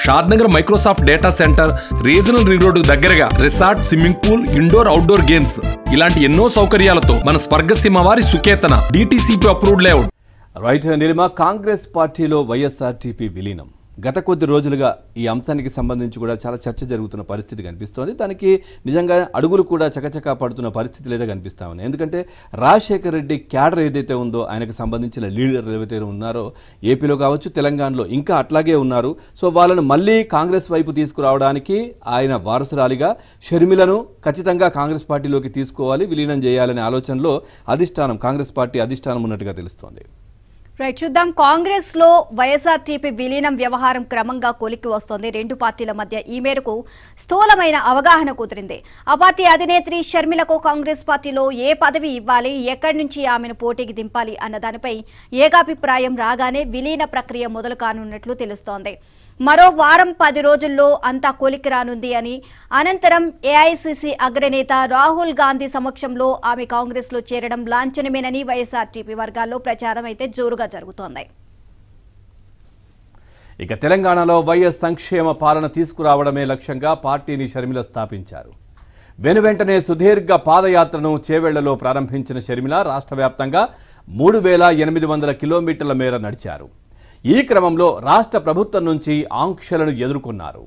Shadnagar Microsoft data centre regional ring road దగ్గరగా resort swimming pool indoor outdoor games ఇలాంటి ఎన్నో సౌకర్యాలతో మన స్వర్గసీమ వారి Suketana DTCP approved layout right Neelima Congress పార్టీలో వైఎస్ఆర్టీపీ విలీనం గత కొద్ది రోజులుగా ఈ అంశానికి సంబంధించి కూడా చాలా చర్చ జరుగుతున్న పరిస్థితి కనిపిస్తోంది దానికి నిజంగా అడుగులు కూడా చకచకా పడుతున్న పరిస్థితులు అయితే కనిపిస్తా ఉన్నాయి ఎందుకంటే రాజశేఖర రెడ్డి క్యాడర్ ఏదైతే ఉందో ఆయనకు సంబంధించిన లీడర్లు ఏవైతే ఉన్నారో ఏపీలో కావచ్చు తెలంగాణలో ఇంకా అట్లాగే ఉన్నారు సో వాళ్ళను మళ్ళీ కాంగ్రెస్ వైపు తీసుకురావడానికి ఆయన వారసురాలిగా షర్మిలను ఖచ్చితంగా కాంగ్రెస్ పార్టీలోకి తీసుకోవాలి విలీనం చేయాలనే ఆలోచనలో అధిష్టానం కాంగ్రెస్ పార్టీ అధిష్టానం ఉన్నట్టుగా తెలుస్తోంది రైట్ చూద్దాం కాంగ్రెస్ లో వైఎస్ఆర్టీపీ విలీనం వ్యవహారం క్రమంగా కొలిక్కి వస్తోంది రెండు పార్టీల మధ్య ఈ మేరకు స్థూలమైన అవగాహన కుదిరింది ఆ పార్టీ అధినేత్రి షర్మిలకు కాంగ్రెస్ పార్టీలో ఏ పదవి ఇవ్వాలి ఎక్కడి నుంచి ఆమెను పోటీకి దింపాలి అన్న దానిపై ఏకాభిప్రాయం రాగానే విలీన ప్రక్రియ మొదలు కానున్నట్లు తెలుస్తోంది మరో వారం పది రోజుల్లో అంతా కొలిక్కి రానుంది అని అనంతరం ఏఐసిసి అగ్రనేత రాహుల్ గాంధీ సమక్షంలో ఆమె కాంగ్రెస్ లో చేరడం లాంఛనమేనని వైఎస్ఆర్టీపీ వర్గాల్లో ప్రచారం అయితే జోరుగా జరుగుతోంది ఇక తెలంగాణలో వైఎస్ సంక్షేమ పాలన తీసుకురావడమే లక్ష్యంగా పార్టీని షర్మిల స్థాపించారు వెనువెంటనే సుదీర్ఘ పాదయాత్రను చేవెళ్లలో ప్రారంభించిన షర్మిల రాష్ట్ర వ్యాప్తంగా మూడు వేల ఎనిమిది వందల కిలోమీటర్ల మేర నడిచారు ఈ క్రమంలో రాష్ట్ర ప్రభుత్వం నుంచి ఆంక్షలను ఎదుర్కొన్నారు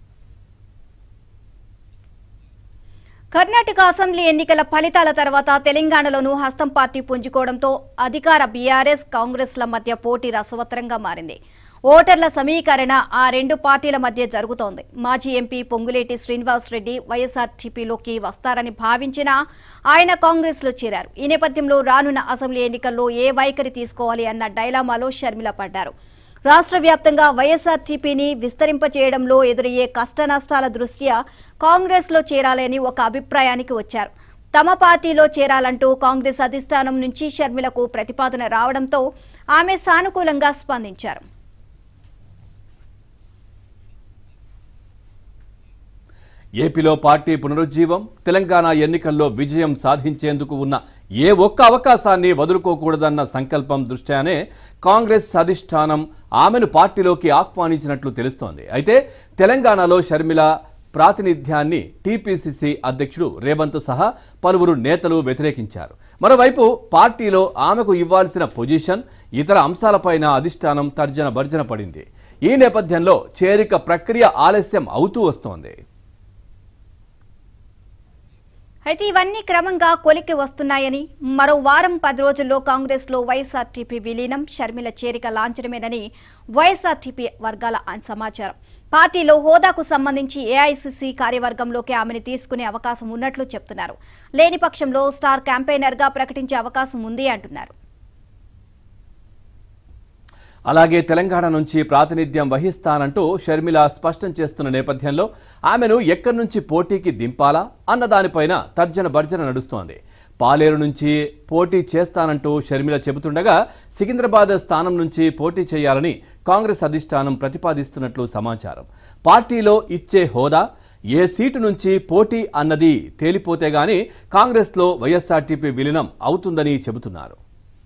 కర్ణాటక అసెంబ్లీ ఎన్నికల ఫలితాల తర్వాత తెలంగాణలోనూ హస్తం పార్టీ పుంజుకోవడంతో అధికార బీఆర్ఎస్ కాంగ్రెస్ల మధ్య పోటీ రసవత్తరంగా మారింది ఓటర్ల సమీకరణ ఆ రెండు పార్టీల మధ్య జరుగుతోంది మాజీ ఎంపీ పొంగులేటి శ్రీనివాస్ రెడ్డి వైఎస్ఆర్టీపీలోకి వస్తారని భావించినా ఆయన కాంగ్రెస్లో చేరారు ఈ నేపథ్యంలో రానున్న అసెంబ్లీ ఎన్నికల్లో ఏ వైఖరి తీసుకోవాలి అన్న డైలామాలో షర్మిల పడ్డారు రాష్ట్ర వ్యాప్తంగా వైఎస్ఆర్టీపీని విస్తరింపచేయడంలో ఎదురయ్యే కష్ట నష్టాల దృష్ట్యా కాంగ్రెస్లో చేరాలని ఒక అభిప్రాయానికి వచ్చారు తమ పార్టీలో చేరాలంటూ కాంగ్రెస్ అధిష్టానం నుంచి షర్మిలకు ప్రతిపాదన రావడంతో ఆమె సానుకూలంగా స్పందించారు ఏపీలో పార్టీ పునరుజ్జీవం తెలంగాణ ఎన్నికల్లో విజయం సాధించేందుకు ఉన్న ఏ ఒక్క అవకాశాన్ని వదులుకోకూడదన్న సంకల్పం దృష్ట్యానే కాంగ్రెస్ అధిష్టానం ఆమెను పార్టీలోకి ఆహ్వానించినట్లు తెలుస్తోంది అయితే తెలంగాణలో షర్మిల ప్రాతినిధ్యాన్ని టీపీసీసీ అధ్యక్షుడు రేవంత్ సహా పలువురు నేతలు వ్యతిరేకించారు మరోవైపు పార్టీలో ఆమెకు ఇవ్వాల్సిన పొజిషన్ ఇతర అంశాలపైన అధిష్టానం తర్జన భర్జన పడింది ఈ నేపథ్యంలో చేరిక ప్రక్రియ ఆలస్యం అవుతూ వస్తోంది అయితే ఇవన్నీ క్రమంగా కొలిక్కి వస్తున్నాయని మరో వారం పది రోజుల్లో కాంగ్రెస్ లో వైఎస్ఆర్టీపీ విలీనం షర్మిల చేరిక లాంఛనమేనని వైఎస్ఆర్టీపీ వర్గాల సమాచారం పార్టీలో హోదాకు సంబంధించి ఏఐసిసి కార్యవర్గంలోకి ఆమెను తీసుకునే అవకాశం ఉన్నట్లు చెప్తున్నారు లేని పక్షంలో స్టార్ క్యాంపెయినర్ గా ప్రకటించే అవకాశం ఉంది అంటున్నారు అలాగే తెలంగాణ నుంచి ప్రాతినిధ్యం వహిస్తానంటూ షర్మిల స్పష్టం చేస్తున్న నేపథ్యంలో ఆమెను ఎక్కడి నుంచి పోటీకి దింపాలా అన్న దానిపైన తర్జన భర్జన నడుస్తోంది పాలేరు నుంచి పోటీ చేస్తానంటూ షర్మిల చెబుతుండగా సికింద్రాబాద్ స్థానం నుంచి పోటీ చేయాలని కాంగ్రెస్ అధిష్టానం ప్రతిపాదిస్తున్నట్లు సమాచారం పార్టీలో ఇచ్చే హోదా ఏ సీటు నుంచి పోటీ అన్నది తేలిపోతే గానీ కాంగ్రెస్లో వైఎస్ఆర్టీపీ విలీనం అవుతుందని చెబుతున్నారు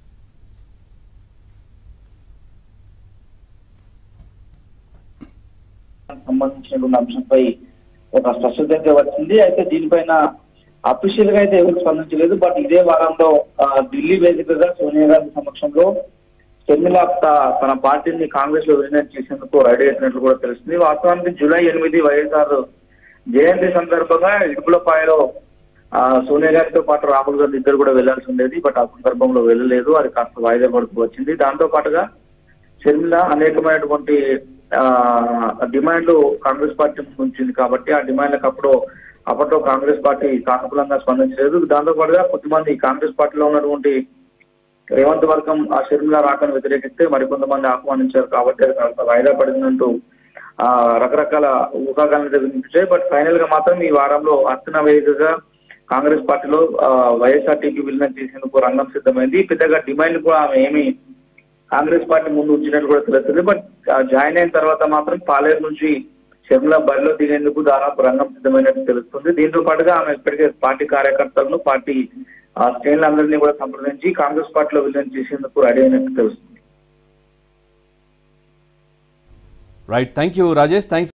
సంబంధించినటువంటి అంశంపై ఒక స్పష్టత అయితే వచ్చింది అయితే దీనిపైన అఫీషియల్ గా అయితే ఎవరు స్పందించలేదు బట్ ఇదే వారంలో ఆ, ఢిల్లీ వేదికగా సోనియా గాంధీ సమక్షంలో షర్మిల త- తన పార్టీని కాంగ్రెస్ లో విలీనం చేసేందుకు రెడీ అయినట్లు కూడా తెలుస్తుంది వాస్తవానికి జూలై ఎనిమిది వైఎస్ఆర్ జయంతి సందర్భంగా ఇడుపులపాయలో ఆ, సోనియా గాంధీతో పాటు రాహుల్ గాంధీ ఇద్దరు కూడా వెళ్లాల్సి ఉండేది బట్ ఆ సందర్భంలో వెళ్ళలేదు అది కాస్త వాయిదా పడుతూ వచ్చింది దాంతో పాటుగా షర్మిల అనేకమైనటువంటి ఆ, డిమాండ్లు కాంగ్రెస్ పార్టీ ముందు ఉంచింది కాబట్టి ఆ డిమాండ్లకు అప్పుడు అప్పట్లో కాంగ్రెస్ పార్టీ సానుకూలంగా స్పందించలేదు దాంతో పాటుగా కొంతమంది కాంగ్రెస్ పార్టీలో ఉన్నటువంటి రేవంత్ వర్గం ఆ షర్మిల రాకను వ్యతిరేకిస్తే మరికొంతమంది ఆహ్వానించారు కాబట్టి అది కాస్త వాయిదా పడిందంటూ ఆ రకరకాల ఊహాగానాలు వినిపించాయి బట్ ఫైనల్ గా మాత్రం ఈ వారంలో అర్చన వేదికగా కాంగ్రెస్ పార్టీలో వైఎస్ఆర్టీపీ విలీనం చేసేందుకు రంగం సిద్ధమైంది పెద్దగా డిమాండ్ కూడా ఆమె ఏమి కాంగ్రెస్ పార్టీ ముందు ఉంచినట్టు కూడా తెలుస్తుంది బట్ జాయిన్ అయిన తర్వాత మాత్రం పాలేరు నుంచి షర్మిల బరిలో దిగేందుకు దాదాపు రంగం సిద్ధమైనట్టు తెలుస్తుంది దీంతో పాటుగా ఆమె ఇప్పటికే పార్టీ కార్యకర్తలను పార్టీ ఆ, శ్రేణులందరినీ కూడా సంప్రదించి కాంగ్రెస్ పార్టీలో విలీనం చేసేందుకు రెడీ అయినట్టు తెలుస్తుంది right thank you Rajesh thanks